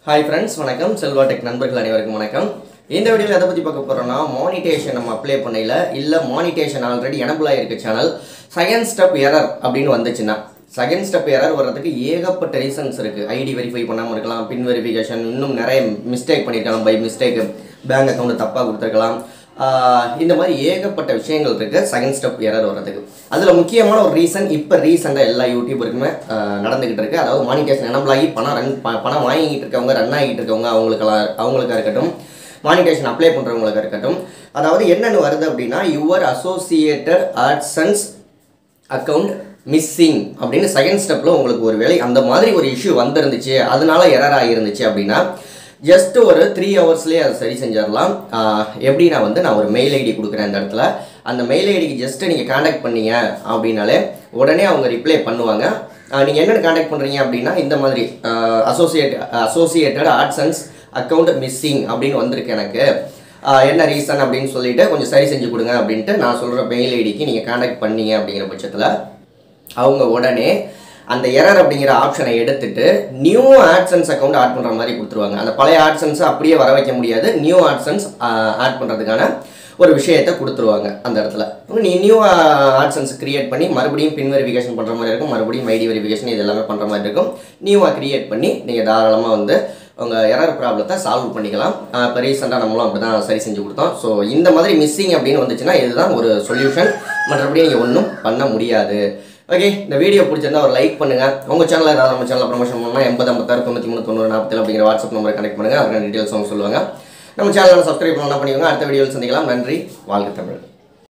hi friends வணக்கம் Selva tech நண்பர்கள் அனைவருக்கும் வணக்கம் இந்த வீடியோவில் எதை பற்றி பார்க்க போகிறோம்னா மானிட்டேஷன் நம்ம அப்ளை பண்ணையில் இல்லை மானிட்டேஷன் ஆல்ரெடி எனபிள் ஆகிருக்க சேனல் செகண்ட் ஸ்டெப் எரர் அப்படின்னு வந்துச்சுன்னா செகண்ட் ஸ்டெப் எரர் வர்றதுக்கு ஏகப்பட்ட ரீசன்ஸ் இருக்குது ஐடி வெரிஃபை பண்ணாமல் இருக்கலாம் பின் வெரிஃபிகேஷன் இன்னும் நிறைய மிஸ்டேக் பண்ணியிருக்கலாம் பை மிஸ்டேக் பேங்க் அக்கௌண்ட் தப்பாக கொடுத்துருக்கலாம் ஆஹ் இந்த மாதிரி ஏகப்பட்ட விஷயங்கள் இருக்குது செகண்ட் ஸ்டெப் எரர் வர்றதுக்கு அதில் முக்கியமான ஒரு ரீசன் இப்போ ரீசெண்டாக எல்லா யூடியூபருக்குமே ஆஹ் நடந்துக்கிட்டு இருக்கு அதாவது மானிட்டேஷன் எனபிள் ஆகி பணம் ரன் ப- பணம் வாங்கிட்டு இருக்கவங்க ரன் ஆகிட்டு இருக்கவங்க அவங்களுக்கெல்லாம் அவங்களுக்கா இருக்கட்டும் மானிட்டேஷன் அப்ளை பண்ணுறவங்களுக்கு இருக்கட்டும் அதாவது என்னென்னு வருது அப்படின்னா your associated AdSense account missing அப்படின்னு செகண்ட் ஸ்டெப்பில் உங்களுக்கு ஒரு வேலை அந்த மாதிரி ஒரு இஷ்யூ வந்திருந்துச்சு அதனால எரர் ஆகியிருந்துச்சு அப்படின்னா ஜஸ்ட் ஒரு த்ரீ ஹவர்ஸ்லேயே அதை சரி செஞ்சிடலாம் ஆஹ் எப்படின்னா வந்து நான் ஒரு மெயில் ஐடி கொடுக்குறேன் இந்த இடத்துல அந்த மெயில் ஐடிக்கு ஜஸ்ட் நீங்கள் காண்டாக்ட் பண்ணீங்க அப்படின்னாலே உடனே அவங்க ரிப்ளை பண்ணுவாங்க நீங்கள் என்னென்னு காண்டாக்ட் பண்ணுறீங்க அப்படின்னா இந்த மாதிரி அசோசியேட் அசோசியேட்டட் ஆர்ட்ஸ் அக்கௌண்ட் மிஸ்ஸிங் அப்படின்னு வந்திருக்கு எனக்கு ஆஹ் என்ன ரீசன் அப்படின்னு சொல்லிட்டு கொஞ்சம் சரி செஞ்சு கொடுங்க அப்படின்ட்டு நான் சொல்கிற மெயில் ஐடிக்கு நீங்கள் காண்டாக்ட் பண்ணீங்க அப்படிங்கிற பட்சத்தில் அவங்க உடனே அந்த எரர் அப்படிங்கிற ஆப்ஷனை எடுத்துட்டு நியூ ஆட்சன்ஸ் அக்கௌண்ட் ஆட் பண்ணுற மாதிரி கொடுத்துருவாங்க அந்த பழைய ஆட்சன்ஸை அப்படியே வர வைக்க முடியாது நியூ ஆட்சன்ஸ் ஆட் பண்ணுறதுக்கான ஒரு விஷயத்தை கொடுத்துருவாங்க அந்த இடத்துல நீ நியூ ஆட்சன்ஸ் கிரியேட் பண்ணி மறுபடியும் பின் வெரிஃபிகேஷன் பண்ணுற மாதிரி இருக்கும் மறுபடியும் ஐடி வெரிஃபிகேஷன் இது எல்லாமே பண்ணுற மாதிரி இருக்கும் நியூவாக கிரியேட் பண்ணி நீங்கள் தாராளமாக வந்து உங்கள் எரர் ப்ராப்ளத்தை சால்வ் பண்ணிக்கலாம் இப்போ ரீசெண்டாக நம்மளும் அப்படி தான் சரி செஞ்சு கொடுத்தோம் ஸோ இந்த மாதிரி மிஸ்ஸிங் அப்படின்னு வந்துச்சுன்னா இதுதான் ஒரு சொல்யூஷன் மற்றபடி நீங்கள் ஒன்றும் பண்ண முடியாது ஓகே இந்த வீடியோ பிடிச்சிருந்தா ஒரு லைக் பண்ணுங்கள் உங்கள் சேனலில் ஏதாவது நம்ம சேனலில் ப்ரொமோஷன் பண்ணால் எண்பது ஐம்பத்தாறு தொண்ணூற்றி மூணு தொண்ணூறு நாற்பத்தேழு அப்படிங்கிற வாட்ஸ்அப் நம்பரை கனெக்ட் பண்ணுங்கள் அதுக்கான டீட்டெயில்ஸ் அவங்க சொல்லுவாங்க நம்ம சேனலை சப்ஸ்கிரைப் பண்ணலாம் பண்ணிக்கோங்க அடுத்த வீடியோவில் சந்திக்கலாம் நன்றி வாழ்க தமிழ்